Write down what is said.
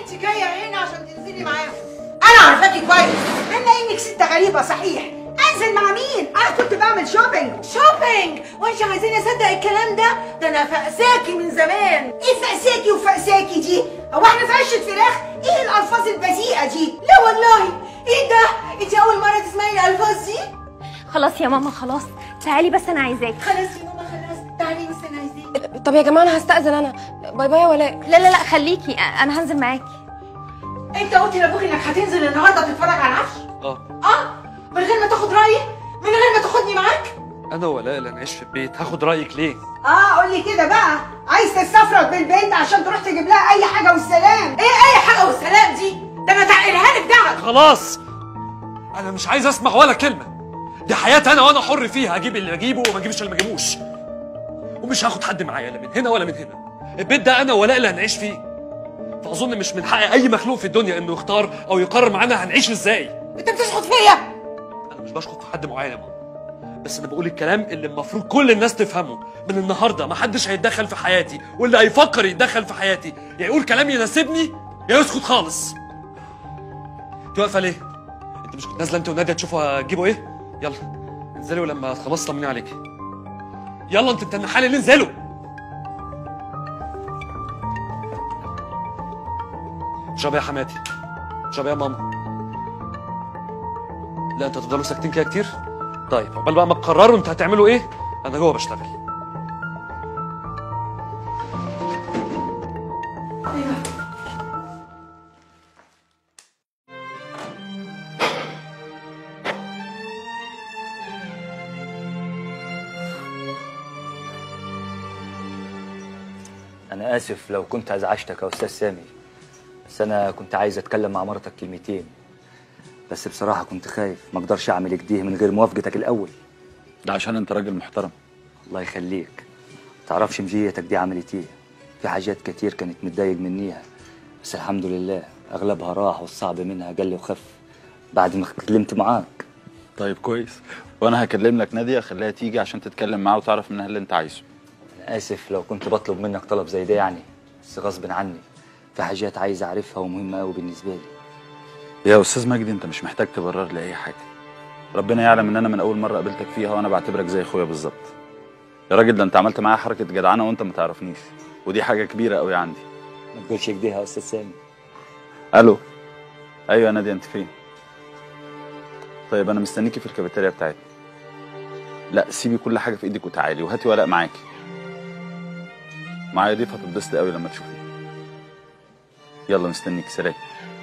انت جايه هنا عشان تنزلي معاهم انا عارفاكي كويس انا انك ست غريبه صحيح انزل مع مين انا كنت بعمل شوبينج شوبينج وانت عايزين اصدق الكلام ده ده انا فقساكي من زمان ايه فقساكي وفقساكي دي هو احنا في عشه فراخ ايه الالفاظ البذيئه دي لا والله ايه ده انت اول مره تسمعي الالفاظ دي خلاص يا ماما خلاص تعالي بس انا عايزاك خلاص يا ماما خلاص تعالي بس انا عايزاك طب يا جماعه انا هستأذن انا باي باي يا ولاء لا لا لا خليكي انا هنزل معاكي انت قلت لابوك انك هتنزل النهارده تتفرج على العفش اه اه من غير ما تاخد رايي من غير ما تاخدني معاك انا ولاء اللي هنعيش في البيت هاخد رايك ليه اه قول لي كده بقى عايز تستفرد بالبنت عشان تروح تجيب لها اي حاجه والسلام ايه اي حاجه والسلام دي ده انا تعقلها لك دعك خلاص انا مش عايز اسمع ولا كلمه دي حياتي انا وانا حر فيها اجيب اللي اجيبه وما اجيبش اللي ما اجيبوش ومش هاخد حد معايا لا من هنا ولا من هنا البيت ده انا ولاء اللي هنعيش فيه فاظن مش من حق اي مخلوق في الدنيا انه يختار او يقرر معانا هنعيش ازاي انت بتشخط فيا انا مش بشخط في حد معين يا ماما بس انا بقول الكلام اللي المفروض كل الناس تفهمه من النهارده ما حدش هيتدخل في حياتي واللي هيفكر يتدخل في حياتي يا يقول كلام يناسبني يا يسكت خالص انت واقفه ليه انت مش كنت نازله انت وناديه تشوفوا هتجيبوا ايه يلا انزلي ولما تخلص طمني عليك يلا انت بتنحى لي ليه انزلوا اشربي يا حماتي اشربي يا ماما لا انتوا هتفضلوا ساكتين كده كتير طيب عقبال بقى ما تقرروا انتوا هتعملوا ايه انا جوه بشتغل أنا آسف لو كنت أزعجتك يا أستاذ سامي بس أنا كنت عايز أتكلم مع مرتك كلمتين بس بصراحة كنت خايف ما أقدرش أعمل كده من غير موافقتك الأول ده عشان انت راجل محترم الله يخليك تعرفش مجيتك دي عملت إيه في حاجات كتير كانت متضايق منيها بس الحمد لله أغلبها راح والصعب منها قل وخف بعد ما اتكلمت معاك طيب كويس وانا هكلم لك ناديه خليها تيجي عشان تتكلم معاه وتعرف منها اللي انت عايزه أنا آسف لو كنت بطلب منك طلب زي ده يعني بس غصب عني في حاجات عايز أعرفها ومهمة أوي بالنسبة لي يا استاذ مجدي انت مش محتاج تبرر لي اي حاجه ربنا يعلم ان انا من اول مره قابلتك فيها وانا بعتبرك زي اخويا بالظبط يا راجل ده انت عملت معايا حركه جدعنه وانت ما تعرفنيش ودي حاجه كبيره قوي عندي ما تقولش كده يا أستاذ سامي الو ايوه يا ناديه انت فين طيب انا مستنيكي في الكافيتيريا بتاعتنا لا سيبي كل حاجه في ايدك وتعالي وهاتي ورق معاكي معايا ضيف هتتبسطي قوي لما تشوفيه يلا مستنيك سلام